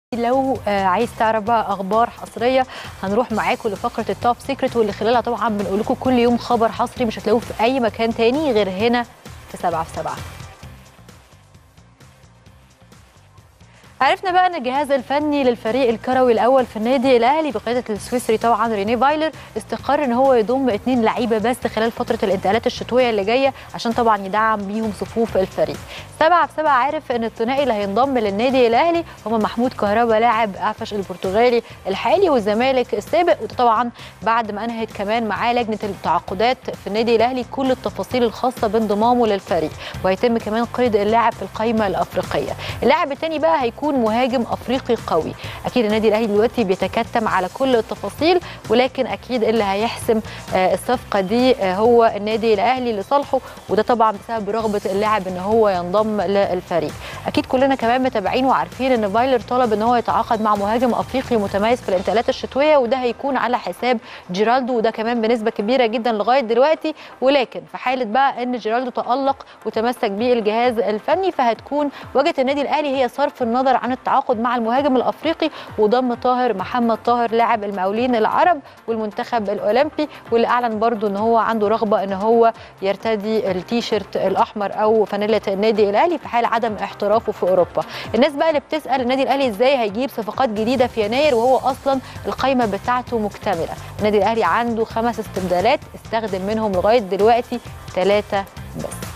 لو آه، عايز تعرف بقى اخبار حصريه هنروح معاكم لفقره التوب سيكريت واللي خلالها طبعا بنقول لكم كل يوم خبر حصري مش هتلاقوه في اي مكان تاني غير هنا في سبعة في سبعة عرفنا بقى ان الجهاز الفني للفريق الكروي الاول في النادي الاهلي بقياده السويسري طبعا ريني فايلر استقر ان هو يضم اثنين لعيبه بس خلال فتره الانتقالات الشتويه اللي جايه عشان طبعا يدعم بيهم صفوف الفريق. سبعة في سبعة عارف ان الثنائي اللي هينضم للنادي الاهلي هم محمود كهربا لاعب اعفش البرتغالي الحالي والزمالك السابق وده طبعا بعد ما انهت كمان معاه لجنه التعاقدات في النادي الاهلي كل التفاصيل الخاصه بانضمامه للفريق وهيتم كمان قيد اللاعب في القائمه الافريقيه. اللاعب الثاني بقى هيكون مهاجم افريقي قوي اكيد النادي الاهلي دلوقتي بيتكتم على كل التفاصيل ولكن اكيد اللي هيحسم آه، الصفقه دي آه، هو النادي الاهلي لصالحه وده طبعا بسبب رغبه اللاعب ان هو ينضم للفريق اكيد كلنا كمان متابعين وعارفين ان فايلر طلب ان هو يتعاقد مع مهاجم افريقي متميز في الانتقالات الشتويه وده هيكون على حساب جيرالدو وده كمان بنسبه كبيره جدا لغايه دلوقتي ولكن في حاله بقى ان جيرالدو تالق وتمسك بيه الجهاز الفني فهتكون واجهه النادي الاهلي هي صرف النظر عن التعاقد مع المهاجم الافريقي وضم طاهر محمد طاهر لاعب المقاولين العرب والمنتخب الاولمبي واللي اعلن برضو ان هو عنده رغبه ان هو يرتدي التيشيرت الاحمر او فانيله النادي الاهلي في حال عدم احترافه في اوروبا الناس بقى اللي بتسال النادي الاهلي ازاي هيجيب صفقات جديده في يناير وهو اصلا القائمه بتاعته مكتمله النادي الاهلي عنده خمس استبدالات استخدم منهم لغايه دلوقتي ثلاثه بس